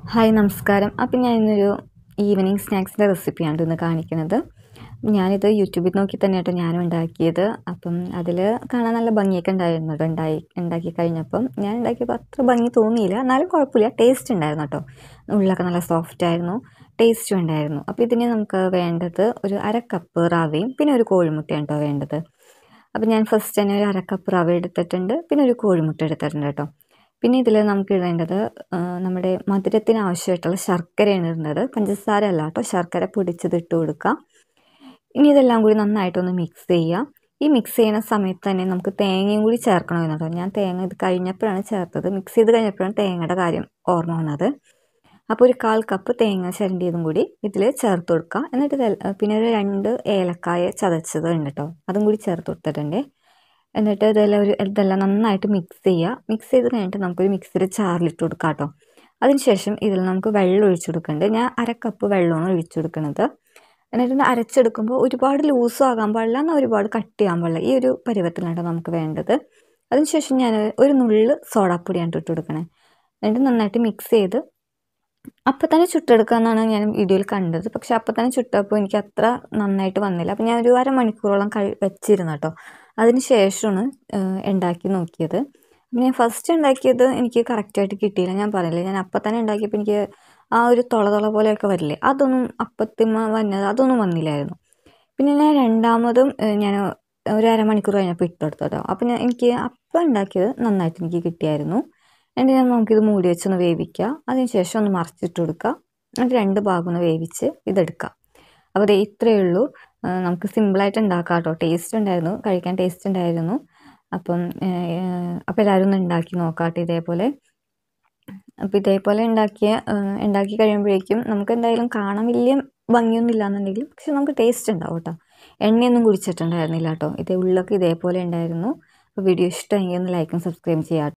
hi നമസ്കാരം അപ്പം ഞാൻ ഇന്നൊരു ഈവനിങ് സ്നാക്സിൻ്റെ റെസിപ്പിയാണ് ഇന്ന് കാണിക്കുന്നത് ഞാനിത് യൂട്യൂബിൽ നോക്കി തന്നെ കേട്ടോ ഞാനും ഉണ്ടാക്കിയത് അപ്പം അതിൽ കാണാൻ നല്ല ഭംഗിയൊക്കെ ഉണ്ടായിരുന്നു കേട്ടോ ഉണ്ടായി ഉണ്ടാക്കി കഴിഞ്ഞപ്പം ഞാൻ ഉണ്ടാക്കിയപ്പോൾ അത്ര ഭംഗി തോന്നിയില്ല എന്നാലും കുഴപ്പമില്ല ടേസ്റ്റ് ഉണ്ടായിരുന്നു കേട്ടോ ഉള്ളൊക്കെ നല്ല സോഫ്റ്റ് ആയിരുന്നു ടേസ്റ്റും ഉണ്ടായിരുന്നു അപ്പോൾ ഇതിന് നമുക്ക് വേണ്ടത് ഒരു അര കപ്പ് റവയും പിന്നെ ഒരു കോഴിമുട്ടയാണ് കേട്ടോ വേണ്ടത് അപ്പോൾ ഞാൻ ഫസ്റ്റ് തന്നെ ഒരു അര കപ്പ് റവ എടുത്തിട്ടുണ്ട് പിന്നെ ഒരു കോഴിമുട്ട എടുത്തിട്ടുണ്ട് കേട്ടോ പിന്നെ ഇതിൽ നമുക്ക് ഇടേണ്ടത് ആ, നമ്മുടെ മധുരത്തിന് ആവശ്യമായിട്ടുള്ള ശർക്കരയാണ് ഇടേണ്ടത് പഞ്ചസാര അല്ല കേട്ടോ ശർക്കര പൊടിച്ചത് ഇട്ട് കൊടുക്കാം ഇനി ഇതെല്ലാം കൂടി നന്നായിട്ടൊന്ന് മിക്സ് ചെയ്യുക ഈ മിക്സ് ചെയ്യുന്ന സമയത്ത് തന്നെ നമുക്ക് തേങ്ങയും കൂടി ചേർക്കണമെന്ന് കേട്ടോ ഞാൻ തേങ്ങ ഇത് കഴിഞ്ഞപ്പോഴാണ് ചേർത്തത് മിക്സ് ചെയ്ത് കഴിഞ്ഞപ്പോഴാണ് തേങ്ങയുടെ കാര്യം ഓർമ്മ വന്നത് അപ്പോൾ ഒരു കാൽ കപ്പ് തേങ്ങ ചിരണ്ടിയതും കൂടി ഇതിൽ ചേർത്ത് കൊടുക്കുക എന്നിട്ട് ഇതെൽ- പിന്നെ ഒരു രണ്ട് ഏലക്കായ ചതച്ചത് ഉണ്ട് കേട്ടോ അതും കൂടി ചേർത്ത് കൊടുത്തിട്ടുണ്ട് എന്നിട്ട് ഇതെല്ലാം ഒരു ഇതെല്ലാം നന്നായിട്ട് മിക്സ് ചെയ്യുക മിക്സ് ചെയ്ത് കഴിഞ്ഞിട്ട് നമുക്കൊരു മിക്സിയുടെ ചാറിലിട്ട് കൊടുക്കാം കേട്ടോ അതിനുശേഷം ഇതിൽ നമുക്ക് വെള്ളം ഒഴിച്ചു കൊടുക്കുന്നുണ്ട് ഞാൻ അര കപ്പ് വെള്ളമാണ് ഒഴിച്ചു കൊടുക്കുന്നത് എന്നിട്ട് ഇത് അരച്ചെടുക്കുമ്പോൾ ഒരുപാട് ലൂസും ആകാൻ പാടില്ല എന്നാൽ ഒരുപാട് കട്ടിയാകാൻ പാടില്ല ഈ ഒരു പരുവത്തിലാണ് നമുക്ക് വേണ്ടത് അതിനുശേഷം ഞാൻ ഒരു നുള്ള് സോഡാപ്പൊടിയാണ് ഇട്ട് കൊടുക്കണേ എന്നിട്ട് നന്നായിട്ട് മിക്സ് ചെയ്ത് അപ്പം തന്നെ ചുട്ടെടുക്കുക എന്നാണ് ഞാൻ വീഡിയോയിൽ കണ്ടത് പക്ഷെ അപ്പം തന്നെ ചുട്ടപ്പോൾ എനിക്ക് അത്ര നന്നായിട്ട് വന്നില്ല അപ്പം ഞാൻ ഒരു അരമണിക്കൂറോളം കഴി വെച്ചിരുന്നു കേട്ടോ അതിന് ശേഷമാണ് ഏഹ്, ഉണ്ടാക്കി നോക്കിയത് അപ്പം ഞാൻ ഫസ്റ്റ് ഉണ്ടാക്കിയത് എനിക്ക് കറക്റ്റായിട്ട് കിട്ടിയില്ല ഞാൻ പറയില്ല ഞാൻ അപ്പം തന്നെ ഉണ്ടാക്കിയപ്പോൾ എനിക്ക് ആ ഒരു തുള തുള പോലെയൊക്കെ വരില്ലേ അതൊന്നും അപ്പത്തിമ വന്നത് അതൊന്നും വന്നില്ലായിരുന്നു പിന്നെ ഞാൻ രണ്ടാമതും ഏഹ്, ഞാൻ ഒരു അരമണിക്കൂർ കഴിഞ്ഞപ്പോൾ ഇട്ടെടുത്തു കേട്ടോ അപ്പം ഞാൻ എനിക്ക് അപ്പം ഉണ്ടാക്കിയത് നന്നായിട്ട് എനിക്ക് കിട്ടിയായിരുന്നു എന്നിട്ട് ഞാൻ നമുക്കിത് മൂടി വെച്ചൊന്ന് വേവിക്കുക അതിനുശേഷം ഒന്ന് മറിച്ചിട്ട് കൊടുക്കുക എന്നിട്ട് രണ്ട് ഭാഗം ഒന്ന് വേവിച്ച് ഇതെടുക്കുക അപ്പോൾ ദേ ഇത്രയേ ഉള്ളൂ ആ, നമുക്ക് സിമ്പിളായിട്ട് ഉണ്ടാക്കാം കേട്ടോ ടേസ്റ്റ് ഉണ്ടായിരുന്നു കഴിക്കാൻ ടേസ്റ്റ് ഉണ്ടായിരുന്നു അപ്പം അപ്പോൾ എല്ലാവരും ഒന്ന് ഉണ്ടാക്കി നോക്കാം കേട്ടോ ഇതേപോലെ അപ്പോൾ ഇതേപോലെ ഉണ്ടാക്കിയ ആ, ഉണ്ടാക്കി കഴിയുമ്പോഴേക്കും നമുക്ക് എന്തായാലും കാണാൻ വലിയ ഭംഗിയൊന്നും ഇല്ലാന്നുണ്ടെങ്കിലും പക്ഷെ നമുക്ക് ടേസ്റ്റ് ഉണ്ടാവും കേട്ടോ എണ്ണയൊന്നും കുടിച്ചിട്ടുണ്ടായിരുന്നില്ല കേട്ടോ ഇതേ ഉള്ളൊക്കെ ഇതേപോലെ ഉണ്ടായിരുന്നു അപ്പോൾ വീഡിയോ ഇഷ്ടമെങ്കിൽ ഒന്ന് ലൈക്കും സബ്സ്ക്രൈബ് ചെയ്യാം